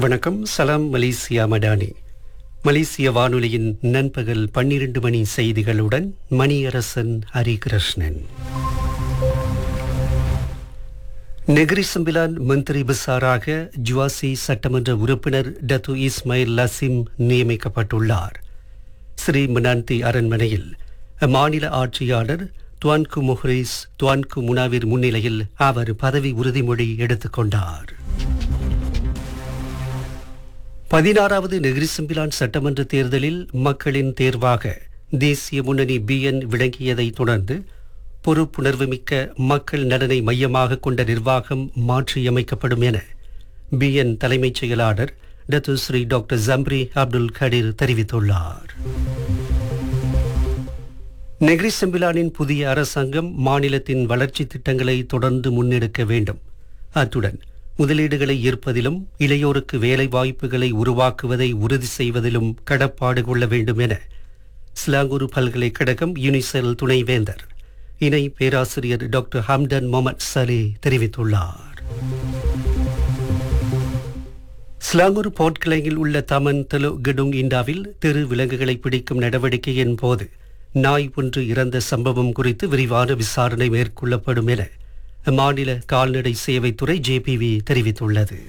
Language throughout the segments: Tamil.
வணக்கம் சலாம் மலேசியா மடானி மலேசிய வானொலியின் நண்பகல் பன்னிரண்டு மணி செய்திகளுடன் மணியரசன் ஹரிகிருஷ்ணன் நெகிரி சம்பிலான் மந்திரி பிசாராக ஜுவாசி சட்டமன்ற உறுப்பினர் டத்து இஸ்மாயில் லசிம் நியமிக்கப்பட்டுள்ளார் ஸ்ரீ மனாந்தி அரண்மனையில் அம்மாநில ஆட்சியாளர் துவான்கு முஹ்ரிஸ் துவான்கு முனாவிர் முன்னிலையில் அவர் பதவி உறுதிமொழி எடுத்துக்கொண்டார் பதினாறாவது நெகிரிசம்பிலான் சட்டமன்ற தேர்தலில் மக்களின் தேர்வாக தேசிய முன்னணி பிஎன் விளங்கியதைத் தொடர்ந்து பொறுப்புணர்வுமிக்க மக்கள் நலனை மையமாக கொண்ட நிர்வாகம் மாற்றியமைக்கப்படும் என பிஎன் தலைமைச் செயலாளர் Datuk Seri doctor Zamri Abdul Kadir தெரிவித்துள்ளார் நெகிரி செம்பிலானின் புதிய அரசாங்கம் மாநிலத்தின் வளர்ச்சி திட்டங்களை தொடர்ந்து முன்னெடுக்க வேண்டும் அத்துடன் முதலீடுகளை ஈர்ப்பதிலும் இளையோருக்கு வேலை வாய்ப்புகளை உருவாக்குவதை உறுதி செய்வதிலும் கடப்பாடு கொள்ள வேண்டும் என ஸ்லாங்கூர் பல்கலைக்கழகம் யுனிசெல் துணைவேந்தர் இணை பேராசிரியர் டாக்டர் ஹம்டன் மொஹமட் சலே தெரிவித்துள்ளார் ஸ்லாங்கூர் போர்ட்கிளையில் உள்ள தமன் தெலு கெடுங் இண்டாவில் தெரு விலங்குகளை பிடிக்கும் நடவடிக்கையின் போது நாய் ஒன்று இறந்த சம்பவம் குறித்து விரிவான விசாரணை மேற்கொள்ளப்படும் என மாநில கால்நடை சேவைத்துறை ஜேபிவி தெரிவித்துள்ளது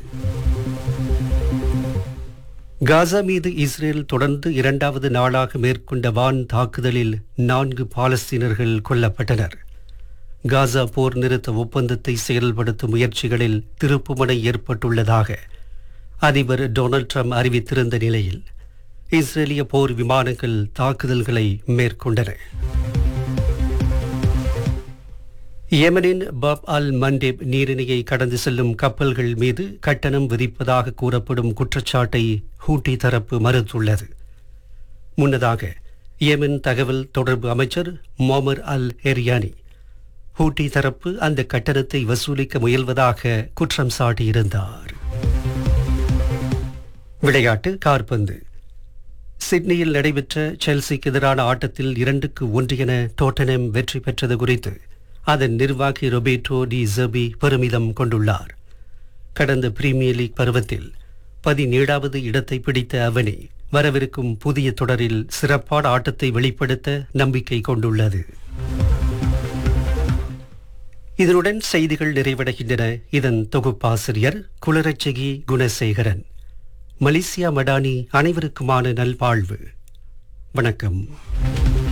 காசா மீது இஸ்ரேல் தொடர்ந்து இரண்டாவது நாளாக மேற்கொண்ட வான் தாக்குதலில் நான்கு பாலஸ்தீனர்கள் கொல்லப்பட்டனர் காசா போர் நிறுத்த ஒப்பந்தத்தை செயல்படுத்தும் முயற்சிகளில் திருப்புமுனை ஏற்பட்டுள்ளதாக அதிபர் டொனால்ட் ட்ரம்ப் அறிவித்திருந்த நிலையில் இஸ்ரேலிய போர் விமானங்கள் தாக்குதல்களை மேற்கொண்டன யெமனின் பாப் அல் மண்டேப் நீரிணையை கடந்து செல்லும் கப்பல்கள் மீது கட்டணம் விதிப்பதாக கூறப்படும் குற்றச்சாட்டை ஹூட்டி தரப்பு மறுத்துள்ளது முன்னதாக யெமன் தகவல் தொடர்பு அமைச்சர் மொமர் அல் எரியானி ஹூட்டி தரப்பு அந்த கட்டணத்தை வசூலிக்க முயல்வதாக குற்றம் சாட்டியிருந்தார் விளையாட்டு கார்பந்து சிட்னியில் நடைபெற்ற செல்சிக்கு எதிரான ஆட்டத்தில் இரண்டுக்கு ஒன்று என டோட்டனம் வெற்றி பெற்றது குறித்து அதன் நிர்வாகி ரொபேட்டோ டி ஜெபி பெருமிதம் கொண்டுள்ளார் கடந்த பிரீமியர் லீக் பருவத்தில் பதினேழாவது இடத்தை பிடித்த அவனி வரவிருக்கும் புதிய தொடரில் சிறப்பான ஆட்டத்தை வெளிப்படுத்த நம்பிக்கை கொண்டுள்ளது இதனுடன் செய்திகள் நிறைவடைகின்றன இதன் தொகுப்பாசிரியர் குளரட்சகி குணசேகரன் மலேசியா மடானி அனைவருக்குமான நல்வாழ்வு வணக்கம்